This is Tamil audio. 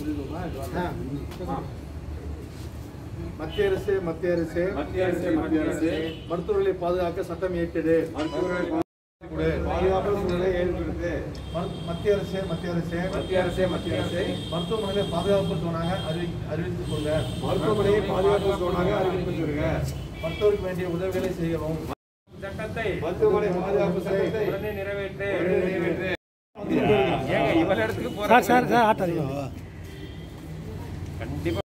மத்திய அரசு மத்திய அரசு மத்திய அரசு மத்திய அரசு மருத்துவர்களை பாதுகாக்க சட்டம் இயற்றிடு மருத்துவர்களை பாதுகாப்பு சூழலை ஏற்படுத்து மரு- மத்திய அரசு மத்திய அரசு மத்திய அரசே மத்திய அரசே மருத்துவமனைகளை பாதுகாப்பு தோணாக அறிவி அறிவித்துக் கொள்க மருத்துவமனையை பாதுகாப்பு சூழலாக அறிவிப்பு சொல்லுங்க மருத்துவருக்கு வேண்டிய உதவிகளை செய்யவும் சட்டத்தை மருத்துவமனை பாதுகாப்பு சட்டத்தை உடனே நிறைவேற்று உடனே நிறைவேற்று. ஏங்க இவர இடத்துக்கு போற சார் சார் சார் ஆட்டாதீங்க கண்டிப்பா